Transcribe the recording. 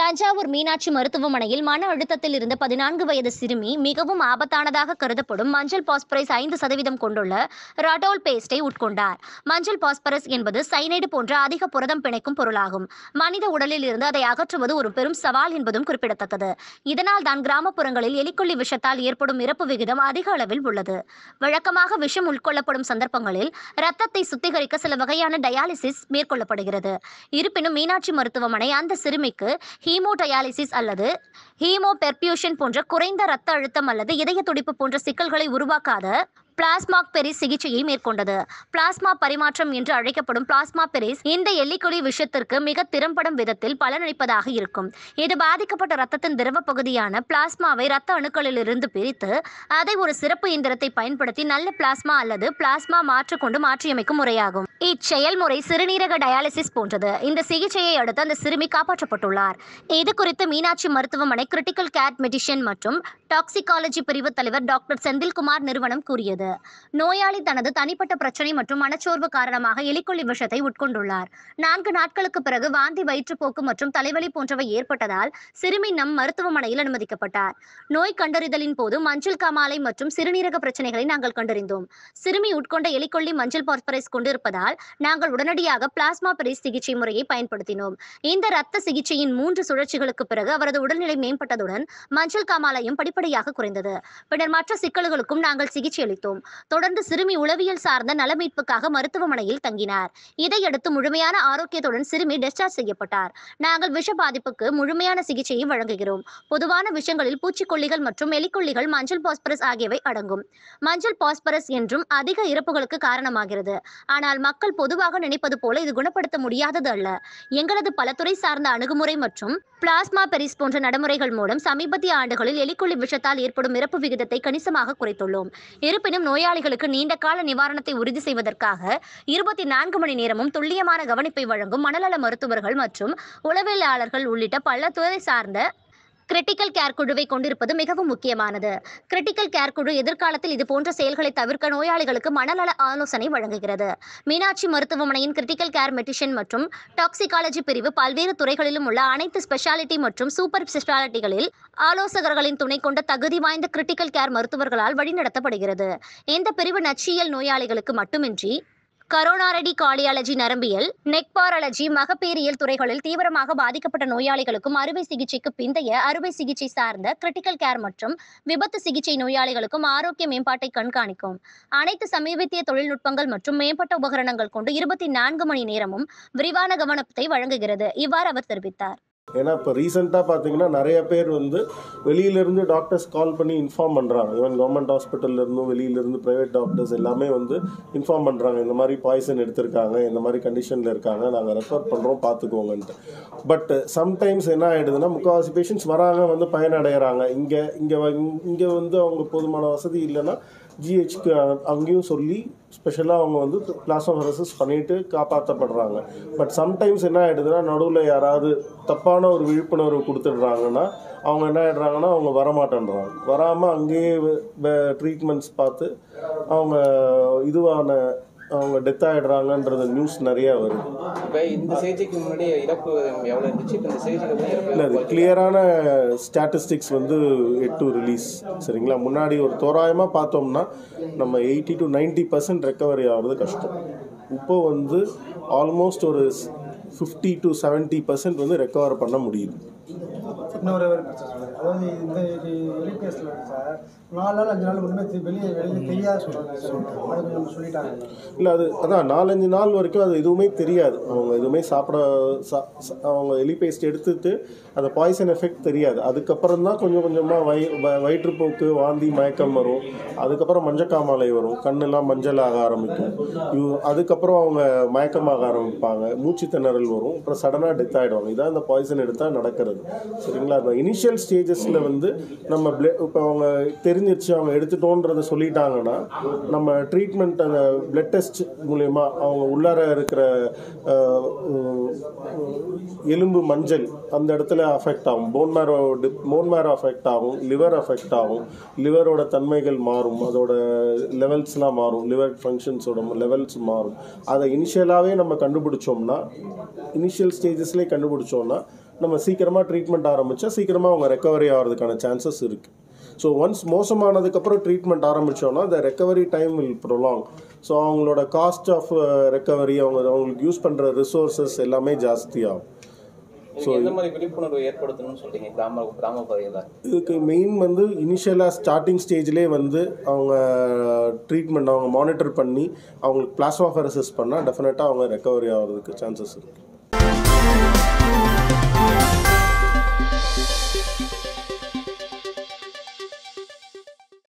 தஞ்சாவூர் மீனாட்சி மருத்துவமனையில் மன அழுத்தத்தில் இருந்த பதினான்கு வயது சிறுமி மிகவும் ஆபத்தானதாக கருதப்படும் மஞ்சள் பாஸ்பரஸ் ஐந்து சதவீதம் கொண்டுள்ள ரடோல் பேஸ்டை உட்கொண்டார் மஞ்சள் பாஸ்பரஸ் என்பது சைனைடு போன்ற அதிக புரதம் பிணைக்கும் பொருளாகும் மனித உடலில் இருந்து அதை அகற்றுவது ஒரு பெரும் சவால் என்பதும் குறிப்பிடத்தக்கது இதனால் தான் கிராமப்புறங்களில் எலிக்கொல்லி விஷத்தால் ஏற்படும் இறப்பு விகிதம் அதிக அளவில் உள்ளது வழக்கமாக விஷம் உட்கொள்ளப்படும் சந்தர்ப்பங்களில் இரத்தத்தை சுத்திகரிக்க சில வகையான டயாலிசிஸ் மேற்கொள்ளப்படுகிறது இருப்பினும் மீனாட்சி மருத்துவமனை அந்த சிறுமிக்கு ஹீமோடயாலிசிஸ் அல்லது ஹீமோ பெர்பியூஷன் போன்ற குறைந்த இரத்த அழுத்தம் அல்லது இதய துடிப்பு போன்ற சிக்கல்களை உருவாக்காத பிளாஸ்மா பெரிஸ் சிகிச்சையை மேற்கொண்டது பிளாஸ்மா பரிமாற்றம் என்று அழைக்கப்படும் பிளாஸ்மா பெரிஸ் இந்த எல்லிக்கொலி விஷயத்திற்கு மிக திறம்படும் விதத்தில் பலனளிப்பதாக இருக்கும் இது பாதிக்கப்பட்ட இரத்தத்தின் திரவ பகுதியான பிளாஸ்மாவை இரத்த அணுக்களிலிருந்து பிரித்து அதை ஒரு சிறப்பு இயந்திரத்தை பயன்படுத்தி நல்ல பிளாஸ்மா அல்லது பிளாஸ்மா மாற்று கொண்டு மாற்றியமைக்கும் முறையாகும் இச்செயல்முறை சிறுநீரக டயாலிசிஸ் போன்றது இந்த சிகிச்சையை அடுத்து அந்த சிறுமி காப்பாற்றப்பட்டுள்ளார் இது குறித்து மீனாட்சி மருத்துவமனை கிரிட்டிக்கல் கேர் மெடிஷன் மற்றும் டாக்ஸிகாலஜி பிரிவு தலைவர் டாக்டர் செந்தில்குமார் நிறுவனம் கூறியது நோயாளி தனது தனிப்பட்ட பிரச்சனை மற்றும் மனச்சோர்வு காரணமாக எலிக்கொல்லி விஷத்தை உட்கொண்டுள்ளார் நான்கு நாட்களுக்கு பிறகு வாந்தி வயிற்றுப்போக்கு மற்றும் தலைவலி போன்றவை ஏற்பட்டதால் சிறுமி நம் மருத்துவமனையில் அனுமதிக்கப்பட்டார் நோய் கண்டறிதலின் போது மஞ்சள் காமாலை மற்றும் சிறுநீரக பிரச்சனைகளை நாங்கள் கண்டறிந்தோம் சிறுமி உட்கொண்ட எலிக்கொல்லி மஞ்சள் பாஸ்பரஸ் கொண்டிருப்பதால் நாங்கள் உடனடியாக பிளாஸ்மா பெரிஸ் சிகிச்சை முறையை பயன்படுத்தினோம் இந்த இரத்த சிகிச்சையின் மூன்று சுழற்சிகளுக்கு பிறகு அவரது உடல்நிலை மேம்பட்டதுடன் மஞ்சள் காமாலையும் படிப்படியாக குறைந்தது பின்னர் மற்ற சிக்கல்களுக்கும் நாங்கள் சிகிச்சை அளித்தோம் தொடர்ந்து சிறுமி உளவியல் சார்ந்த நலமீட்புக்காக மருத்துவமனையில் தங்கினார் இதையடுத்து முழுமையான ஆரோக்கியத்துடன் சிறுமி டிஸ்சார்ஜ் செய்யப்பட்டார் நாங்கள் விஷ பாதிப்புக்கு முழுமையான சிகிச்சையை வழங்குகிறோம் பொதுவான விஷயங்களில் பூச்சிக்கொல்லிகள் மற்றும் எலிக்கொல்லிகள் மஞ்சள் பாஸ்பரஸ் ஆகியவை அடங்கும் மஞ்சள் பாஸ்பரஸ் என்றும் அதிக இறப்புகளுக்கு காரணமாகிறது ஆனால் மக்கள் பொதுவாக நினைப்பது போல இது குணப்படுத்த முடியாதது அல்ல எங்களது பலதுறை சார்ந்த அணுகுமுறை மற்றும் பிளாஸ்மா பெரிஸ் போன்ற நடைமுறைகள் மூலம் சமீபத்திய ஆண்டுகளில் எலிக்கொல்லி விஷத்தால் ஏற்படும் இறப்பு விகிதத்தை கணிசமாக குறைத்துள்ளோம் இருப்பினும் நோயாளிகளுக்கு நீண்ட கால நிவாரணத்தை உறுதி செய்வதற்காக இருபத்தி நான்கு மணி நேரமும் துல்லியமான கவனிப்பை வழங்கும் மனநல மருத்துவர்கள் மற்றும் உளவியலாளர்கள் உள்ளிட்ட பல துறை சார்ந்த கிரிட்டிக்கல் கேர் குழுவை கொண்டிருப்பது மிகவும் முக்கியமானது கிரிட்டிக்கல் கேர் குழு எதிர்காலத்தில் இது போன்ற செயல்களை தவிர்க்க நோயாளிகளுக்கு மனநல ஆலோசனை வழங்குகிறது மீனாட்சி மருத்துவமனையின் கிரிட்டிக்கல் கேர் மெடிஷன் மற்றும் டாக்ஸிகாலஜி பிரிவு பல்வேறு துறைகளிலும் உள்ள அனைத்து ஸ்பெஷாலிட்டி மற்றும் சூப்பர் ஸ்பெஷாலிட்டிகளில் ஆலோசகர்களின் துணை கொண்ட தகுதி வாய்ந்த கிரிட்டிக்கல் கேர் மருத்துவர்களால் வழிநடத்தப்படுகிறது இந்த பிரிவு நச்சியல் நோயாளிகளுக்கு மட்டுமின்றி கரோனாரடி கார்டியாலஜி நரம்பியல் நெக்பாரலஜி மகப்பேறியல் துறைகளில் தீவிரமாக பாதிக்கப்பட்ட நோயாளிகளுக்கும் அறுவை சிகிச்சைக்கு பிந்தைய அறுவை சிகிச்சை சார்ந்த கிரிட்டிக்கல் கேர் மற்றும் விபத்து சிகிச்சை நோயாளிகளுக்கும் ஆரோக்கிய மேம்பாட்டை கண்காணிக்கும் அனைத்து சமீபத்திய தொழில்நுட்பங்கள் மற்றும் மேம்பட்ட உபகரணங்கள் கொண்டு இருபத்தி நான்கு மணி நேரமும் விரிவான கவனத்தை வழங்குகிறது இவ்வாறு அவர் தெரிவித்தார் ஏன்னா இப்போ ரீசெண்டாக பார்த்தீங்கன்னா நிறைய பேர் வந்து வெளியிலேருந்து டாக்டர்ஸ் கால் பண்ணி இன்ஃபார்ம் பண்ணுறாங்க ஈவன் கவர்மெண்ட் ஹாஸ்பிட்டல்லேருந்தும் வெளியிலேருந்து ப்ரைவேட் டாக்டர்ஸ் எல்லாமே வந்து இன்ஃபார்ம் பண்ணுறாங்க இந்த மாதிரி பாய்சன் எடுத்திருக்காங்க இந்த மாதிரி கண்டிஷனில் இருக்காங்க நாங்கள் ரெஃபர் பண்ணுறோம் பார்த்துக்கோங்கன்ட்டு பட் சம்டைம்ஸ் என்ன ஆகிடுதுன்னா முக்கால்வாசி பேஷண்ட்ஸ் வராங்க வந்து பயனடைகிறாங்க இங்கே இங்கே இங்கே வந்து அவங்க போதுமான வசதி இல்லைன்னா ஜிஹெச்க்கு அங்கேயும் சொல்லி ஸ்பெஷலாக அவங்க வந்து பிளாஸ்மா ஃபெரசிஸ் பண்ணிட்டு காப்பாற்றப்படுறாங்க பட் சம்டைம்ஸ் என்ன ஆகிடுதுன்னா நடுவில் யாராவது தப்பான ஒரு விழிப்புணர்வு கொடுத்துடுறாங்கன்னா அவங்க என்ன ஆகிடுறாங்கன்னா அவங்க வரமாட்டேன்றாங்க வராமல் அங்கேயே ட்ரீட்மெண்ட்ஸ் பார்த்து அவங்க இதுவான அவங்க டெத் ஆகிடுறாங்கன்றது நியூஸ் நிறையா வருது இப்போ இந்த சிகிச்சைக்கு முன்னாடி இறப்பு எவ்வளோ இருந்துச்சு இப்போ இந்த சிகிச்சைக்கு அப்புறம் இறப்பு இல்லை அது கிளியரான ஸ்டாட்டிஸ்டிக்ஸ் வந்து எட்டு ரிலீஸ் சரிங்களா முன்னாடி ஒரு தோராயமாக பார்த்தோம்னா நம்ம eighty to ninety percent recovery ஆகிறது கஷ்டம் இப்போ வந்து ஆல்மோஸ்ட் ஒரு ஃபிஃப்டி டு செவன்ட்டி பர்சன்ட் வந்து ரெக்கவர் பண்ண முடியுது இன்னொரு ஒரு பிரச்சனை சொல்றேன். அதாவது இந்த இது எலிபேஸில் சார் நாலு நாள் அஞ்சு நாள் ஒன்றுமே தெ- வெளியே வெளியே தெரியாது சொல்கிறாங்க அது கொஞ்சம் சொல்லிட்டாங்க இல்லை அது அதான் நாலஞ்சு நாள் வரைக்கும் அது எதுவுமே தெரியாது அவங்க எதுவுமே சாப்பிட சா- சா- அவங்க எலி பேஸ்ட் எடுத்துட்டு அந்த பாய்சன் எஃபெக்ட் தெரியாது அதுக்கப்புறம் தான் கொஞ்சம் கொஞ்சமாக வை வ- வயிற்றுப்போக்கு வாந்தி மயக்கம் வரும் அதுக்கப்புறம் மஞ்சக்காமாலை வரும் கண்ணெல்லாம் மஞ்சள் ஆக ஆரம்பிக்கும் இவ் அதுக்கப்புறம் அவங்க மயக்கமாக ஆரம்பிப்பாங்க மூச்சு திணறல் வரும் அப்புறம் சடனாக டெத் ஆகிடுவாங்க இதான் இந்த பாய்சன் எடுத்தால் நடக்கிறது சரிங்களா அந்த இனிஷியல் ஸ்டேஜஸில் வந்து நம்ம பிள இப்போ அவங்க தெரிஞ்சிருச்சு அவங்க எடுத்துட்டோன்றதை சொல்லிட்டாங்கன்னா நம்ம ட்ரீட்மெண்ட் அந்த பிளட் டெஸ்ட் மூலயமா அவங்க உள்ளார இருக்கிற அஹ், உம், எலும்பு மஞ்சள் அந்த இடத்துல அஃபெக்ட் ஆகும் bone marrow bone marrow affect ஆகும் லிவர் அஃபெக்ட் ஆகும் லிவரோட தன்மைகள் மாறும் அதோட லெவல்ஸ்லாம் மாறும் லிவர் ஃபங்க்ஷன்ஸோட லெவல்ஸ் மாறும் அதை இனிஷியலாகவே நம்ம கண்டுபிடிச்சோம்னா இனிஷியல் ஸ்டேஜஸ்லேயே கண்டுபிடிச்சோம்னா நம்ம சீக்கிரமாக ட்ரீட்மெண்ட் ஆரம்பித்தா சீக்கிரமாக அவங்க ரெக்கவரி ஆகிறதுக்கான சான்சஸ் இருக்குது ஸோ ஒன்ஸ் மோசமானதுக்கப்புறம் ட்ரீட்மெண்ட் ஆரம்பித்தோன்னா the recovery time will prolong so அவங்களோட காஸ்ட் ஆஃப் ரெக்கவரி அவங்க அவங்களுக்கு யூஸ் பண்ணுற ரிசோர்ஸஸ் எல்லாமே ஜாஸ்தியாகும் இதுக்கு எந்த மாதிரி விழிப்புணர்வு ஏற்படுத்தணும்னு சொல்றீங்க கிராம கிராம பகுதியில் இதுக்கு மெயின் வந்து இனிஷியலாக ஸ்டார்டிங் ஸ்டேஜ்லேயே வந்து அவங்க ட்ரீட்மெண்ட் அவங்க மானிட்டர் பண்ணி அவங்களுக்கு பிளாஸ்மா ஃபெரசிஸ் பண்ணால் டெஃபினட்டாக அவங்க ரெக்கவரி ஆகிறதுக்கு சான்சஸ் இருக்குது